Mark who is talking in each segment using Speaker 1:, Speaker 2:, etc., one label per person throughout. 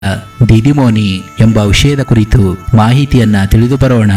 Speaker 1: ದಿದಿಮೋನಿ ಎಂಬ ವಿಷಯದ ಕುರಿತು ಮಾಹಿತಿಯನ್ನ ತಿಳಿದು ಬರೋಣ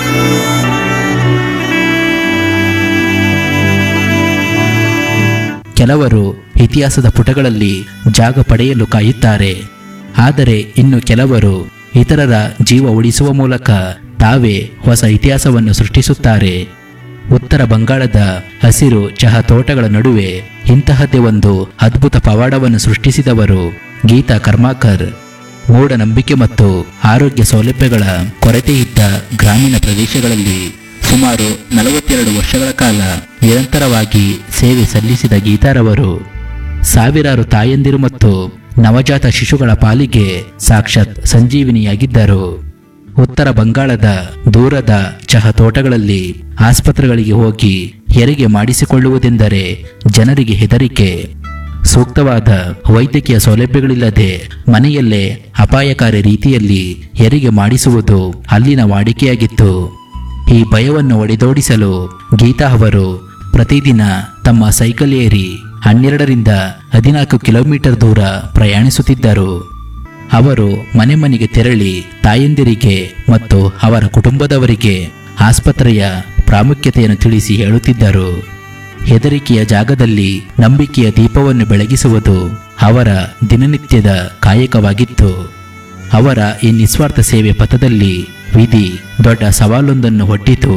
Speaker 1: ಕೆಲವರು ಇತಿಹಾಸದ ಪುಟಗಳಲ್ಲಿ ಜಾಗ ಪಡೆಯಲು ಕಾಯುತ್ತಾರೆ ಆದರೆ ಇನ್ನು ಕೆಲವರು ಇತರರ ಜೀವ ಉಳಿಸುವ ಮೂಲಕ ತಾವೇ ಹೊಸ ಇತಿಹಾಸವನ್ನು ಸೃಷ್ಟಿಸುತ್ತಾರೆ ಉತ್ತರ ಬಂಗಾಳದ ಹಸಿರು ಚಹಾ ತೋಟಗಳ ನಡುವೆ ಇಂತಹದ್ದೇ ಒಂದು ಅದ್ಭುತ ಪವಾಡವನ್ನು ಸೃಷ್ಟಿಸಿದವರು ಗೀತಾ ಕರ್ಮಾಕರ್ ಮೂಢನಂಬಿಕೆ ಮತ್ತು ಆರೋಗ್ಯ ಸೌಲಭ್ಯಗಳ ಕೊರತೆ ಇದ್ದ ಗ್ರಾಮೀಣ ಪ್ರದೇಶಗಳಲ್ಲಿ ಸುಮಾರು ನಲವತ್ತೆರಡು ವರ್ಷಗಳ ಕಾಲ ನಿರಂತರವಾಗಿ ಸೇವೆ ಸಲ್ಲಿಸಿದ ಗೀತಾರವರು ಸಾವಿರಾರು ತಾಯಂದಿರು ಮತ್ತು ನವಜಾತ ಶಿಶುಗಳ ಪಾಲಿಗೆ ಸಾಕ್ಷಾತ್ ಸಂಜೀವಿನಿಯಾಗಿದ್ದರು ಉತ್ತರ ಬಂಗಾಳದ ದೂರದ ಚಹಾ ತೋಟಗಳಲ್ಲಿ ಆಸ್ಪತ್ರೆಗಳಿಗೆ ಹೋಗಿ ಹೆರಿಗೆ ಮಾಡಿಸಿಕೊಳ್ಳುವುದೆಂದರೆ ಜನರಿಗೆ ಹೆದರಿಕೆ ಸೂಕ್ತವಾದ ವೈದ್ಯಕೀಯ ಸೌಲಭ್ಯಗಳಿಲ್ಲದೆ ಮನೆಯಲ್ಲೇ ಅಪಾಯಕಾರಿ ರೀತಿಯಲ್ಲಿ ಹೆರಿಗೆ ಮಾಡಿಸುವುದು ಅಲ್ಲಿನ ವಾಡಿಕೆಯಾಗಿತ್ತು ಈ ಭಯವನ್ನು ಒಡೆದೋಡಿಸಲು ಗೀತಾ ಅವರು ಪ್ರತಿದಿನ ತಮ್ಮ ಸೈಕಲ್ ಏರಿ ಹನ್ನೆರಡರಿಂದ ಹದಿನಾಲ್ಕು ಕಿಲೋಮೀಟರ್ ದೂರ ಪ್ರಯಾಣಿಸುತ್ತಿದ್ದರು ಅವರು ಮನೆ ಮನೆಗೆ ತೆರಳಿ ತಾಯಂದಿರಿಗೆ ಮತ್ತು ಅವರ ಕುಟುಂಬದವರಿಗೆ ಆಸ್ಪತ್ರೆಯ ಪ್ರಾಮುಖ್ಯತೆಯನ್ನು ತಿಳಿಸಿ ಹೇಳುತ್ತಿದ್ದರು ಹೆದರಿಕೆಯ ಜಾಗದಲ್ಲಿ ನಂಬಿಕೆಯ ದೀಪವನ್ನು ಬೆಳಗಿಸುವುದು ಅವರ ದಿನನಿತ್ಯದ ಕಾಯಕವಾಗಿತ್ತು ಅವರ ಈ ನಿಸ್ವಾರ್ಥ ಸೇವೆ ಪಥದಲ್ಲಿ ವಿಧಿ ದೊಡ್ಡ ಸವಾಲೊಂದನ್ನು ಒಡ್ಡಿತು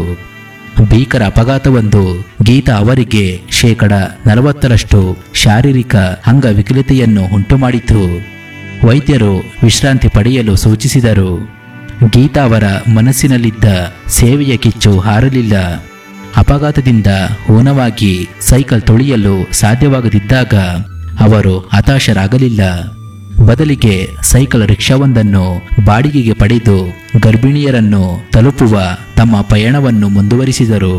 Speaker 1: ಭೀಕರ ಅಪಘಾತವೊಂದು ಗೀತಾ ಅವರಿಗೆ ಶೇಕಡ ನಲವತ್ತರಷ್ಟು ಶಾರೀರಿಕ ಅಂಗವಿಕಲತೆಯನ್ನು ಉಂಟುಮಾಡಿತು ವೈದ್ಯರು ವಿಶ್ರಾಂತಿ ಪಡೆಯಲು ಸೂಚಿಸಿದರು ಗೀತಾ ಅವರ ಮನಸ್ಸಿನಲ್ಲಿದ್ದ ಸೇವೆಯ ಕಿಚ್ಚು ಹಾರಲಿಲ್ಲ ಅಪಘಾತದಿಂದ ಊನವಾಗಿ ಸೈಕಲ್ ತೊಳೆಯಲು ಸಾಧ್ಯವಾಗದಿದ್ದಾಗ ಅವರು ಹತಾಶರಾಗಲಿಲ್ಲ ಬದಲಿಗೆ ಸೈಕಲ್ ರಿಕ್ಷಾವೊಂದನ್ನು ಬಾಡಿಗೆಗೆ ಪಡೆದು ಗರ್ಭಿಣಿಯರನ್ನು ತಲುಪುವ ತಮ್ಮ ಪಯಣವನ್ನು ಮುಂದುವರಿಸಿದರು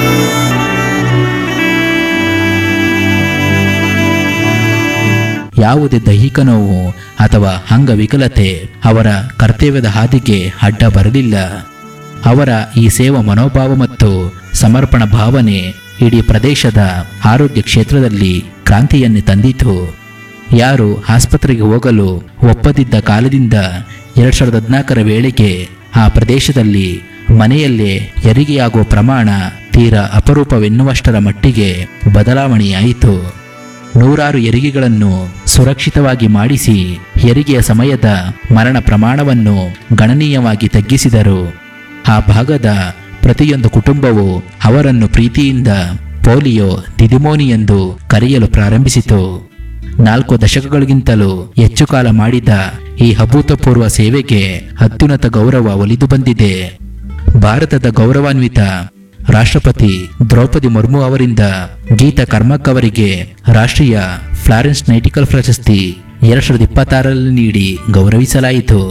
Speaker 1: ಯಾವುದೇ ದೈಹಿಕ ನೋವು ಅಥವಾ ಅಂಗವಿಕಲತೆ ಅವರ ಕರ್ತವ್ಯದ ಹಾದಿಗೆ ಅಡ್ಡ ಬರಲಿಲ್ಲ ಅವರ ಈ ಸೇವಾ ಮನೋಭಾವ ಮತ್ತು ಸಮರ್ಪಣ ಭಾವನೆ ಇಡೀ ಪ್ರದೇಶದ ಆರೋಗ್ಯ ಕ್ಷೇತ್ರದಲ್ಲಿ ಕ್ರಾಂತಿಯನ್ನೇ ತಂದಿತು ಯಾರು ಆಸ್ಪತ್ರೆಗೆ ಹೋಗಲು ಒಪ್ಪದಿದ್ದ ಕಾಲದಿಂದ ಎರಡ್ ಸಾವಿರದ ಹದಿನಾಲ್ಕರ ವೇಳೆಗೆ ಆ ಪ್ರದೇಶದಲ್ಲಿ ಮನೆಯಲ್ಲೇ ಹೆರಿಗೆಯಾಗುವ ಪ್ರಮಾಣ ತೀರಾ ಅಪರೂಪವೆನ್ನುವಷ್ಟರ ಮಟ್ಟಿಗೆ ಬದಲಾವಣೆಯಾಯಿತು ನೂರಾರು ಹೆರಿಗೆಗಳನ್ನು ಸುರಕ್ಷಿತವಾಗಿ ಮಾಡಿಸಿ ಹೆರಿಗೆಯ ಸಮಯದ ಮರಣ ಪ್ರಮಾಣವನ್ನು ಗಣನೀಯವಾಗಿ ತಗ್ಗಿಸಿದರು ಆ ಭಾಗದ ಪ್ರತಿಯೊಂದು ಕುಟುಂಬವು ಅವರನ್ನು ಪ್ರೀತಿಯಿಂದ ಪೋಲಿಯೋ ದಿದಿಮೋನಿ ಎಂದು ಕರೆಯಲು ಪ್ರಾರಂಭಿಸಿತು ನಾಲ್ಕು ದಶಕಗಳಿಗಿಂತಲೂ ಹೆಚ್ಚು ಕಾಲ ಮಾಡಿದ ಈ ಅಭೂತಪೂರ್ವ ಸೇವೆಗೆ ಅತ್ಯುನ್ನತ ಗೌರವ ಒಲಿದು ಬಂದಿದೆ ಭಾರತದ ಗೌರವಾನ್ವಿತ ರಾಷ್ಟ್ರಪತಿ ದ್ರೌಪದಿ ಮುರ್ಮು ಅವರಿಂದ ಗೀತಾ ಕರ್ಮಕ್ ಅವರಿಗೆ ರಾಷ್ಟ್ರೀಯ ಫ್ಲಾರೆನ್ಸ್ ನೈಟಿಕಲ್ ಪ್ರಶಸ್ತಿ ಎರಡ್ ಸಾವಿರದ ಇಪ್ಪತ್ತಾರರಲ್ಲಿ ನೀಡಿ ಗೌರವಿಸಲಾಯಿತು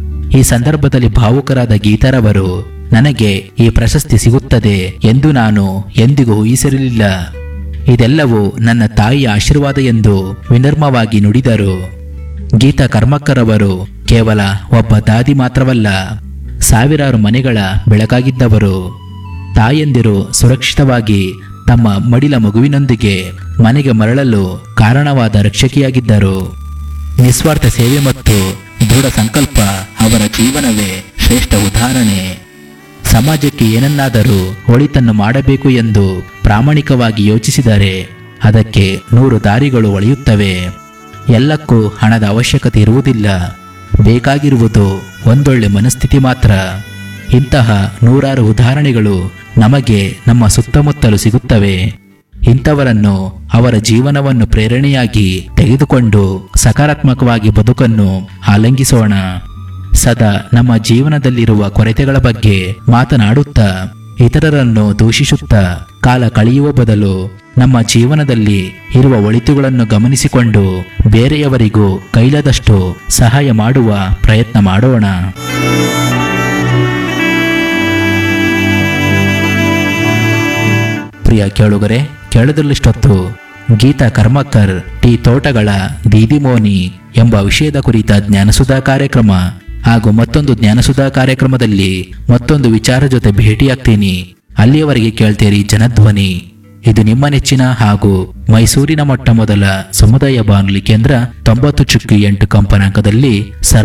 Speaker 1: ಈ ಸಂದರ್ಭದಲ್ಲಿ ಭಾವುಕರಾದ ಗೀತಾರವರು ನನಗೆ ಈ ಪ್ರಶಸ್ತಿ ಸಿಗುತ್ತದೆ ಎಂದು ನಾನು ಎಂದಿಗೂ ಊಹಿಸಿರಲಿಲ್ಲ ಇದೆಲ್ಲವೂ ನನ್ನ ತಾಯಿಯ ಆಶೀರ್ವಾದ ಎಂದು ವಿನರ್ಮವಾಗಿ ನುಡಿದರು ಗೀತಾ ಕರ್ಮಕ್ಕರ್ ಅವರು ಕೇವಲ ಒಬ್ಬ ದಾದಿ ಮಾತ್ರವಲ್ಲ ಸಾವಿರಾರು ಮನೆಗಳ ಬೆಳಕಾಗಿದ್ದವರು ತಾಯಂದಿರು ಸುರಕ್ಷಿತವಾಗಿ ತಮ್ಮ ಮಡಿಲ ಮಗುವಿನೊಂದಿಗೆ ಮನೆಗೆ ಮರಳಲು ಕಾರಣವಾದ ರಕ್ಷಕಿಯಾಗಿದ್ದರು ನಿಸ್ವಾರ್ಥ ಸೇವೆ ಮತ್ತು ದೃಢ ಸಂಕಲ್ಪ ಅವರ ಜೀವನವೇ ಶ್ರೇಷ್ಠ ಉದಾಹರಣೆ ಸಮಾಜಕ್ಕೆ ಏನನ್ನಾದರೂ ಒಳಿತನ್ನು ಮಾಡಬೇಕು ಎಂದು ಪ್ರಾಮಾಣಿಕವಾಗಿ ಯೋಚಿಸಿದರೆ ಅದಕ್ಕೆ ನೂರು ದಾರಿಗಳು ಒಳೆಯುತ್ತವೆ ಎಲ್ಲಕ್ಕೂ ಹಣದ ಅವಶ್ಯಕತೆ ಇರುವುದಿಲ್ಲ ಬೇಕಾಗಿರುವುದು ಒಂದೊಳ್ಳೆ ಮನಸ್ಥಿತಿ ಮಾತ್ರ ಇಂತಹ ನೂರಾರು ಉದಾಹರಣೆಗಳು ನಮಗೆ ನಮ್ಮ ಸುತ್ತಮುತ್ತಲು ಸಿಗುತ್ತವೆ ಇಂಥವರನ್ನು ಅವರ ಜೀವನವನ್ನು ಪ್ರೇರಣೆಯಾಗಿ ತೆಗೆದುಕೊಂಡು ಸಕಾರಾತ್ಮಕವಾಗಿ ಬದುಕನ್ನು ಆಲಂಗಿಸೋಣ ಸದಾ ನಮ್ಮ ಜೀವನದಲ್ಲಿರುವ ಕೊರತೆಗಳ ಬಗ್ಗೆ ಮಾತನಾಡುತ್ತಾ ಇತರರನ್ನು ದೂಷಿಸುತ್ತಾ ಕಾಲ ಕಳೆಯುವ ಬದಲು ನಮ್ಮ ಜೀವನದಲ್ಲಿ ಇರುವ ಒಳಿತುಗಳನ್ನು ಗಮನಿಸಿಕೊಂಡು ಬೇರೆಯವರಿಗೂ ಕೈಲಾದಷ್ಟು ಸಹಾಯ ಮಾಡುವ ಪ್ರಯತ್ನ ಮಾಡೋಣ ಪ್ರಿಯ ಕೇಳುಗರೆ ಕೇಳದಲ್ಲಿಷ್ಟೊತ್ತು ಗೀತಾ ಕರ್ಮಕರ್ ಟಿ ತೋಟಗಳ ದೀದಿಮೋನಿ ಎಂಬ ವಿಷಯದ ಕುರಿತ ಜ್ಞಾನಸುಧಾ ಕಾರ್ಯಕ್ರಮ ಹಾಗೂ ಮತ್ತೊಂದು ಜ್ಞಾನಸುಧಾ ಕಾರ್ಯಕ್ರಮದಲ್ಲಿ ಮತ್ತೊಂದು ವಿಚಾರ ಜೊತೆ ಭೇಟಿಯಾಗ್ತೀನಿ ಅಲ್ಲಿಯವರೆಗೆ ಕೇಳ್ತೀರಿ ಜನಧ್ವನಿ ಇದು ನಿಮ್ಮ ನೆಚ್ಚಿನ ಹಾಗೂ ಮೈಸೂರಿನ ಮೊಟ್ಟ ಮೊದಲ ಸಮುದಾಯ ಬಾನುಲಿ ಕೇಂದ್ರ ತೊಂಬತ್ತು ಚುಕ್ಕಿ ಎಂಟು ಕಂಪನಾಂಕದಲ್ಲಿ ಸರ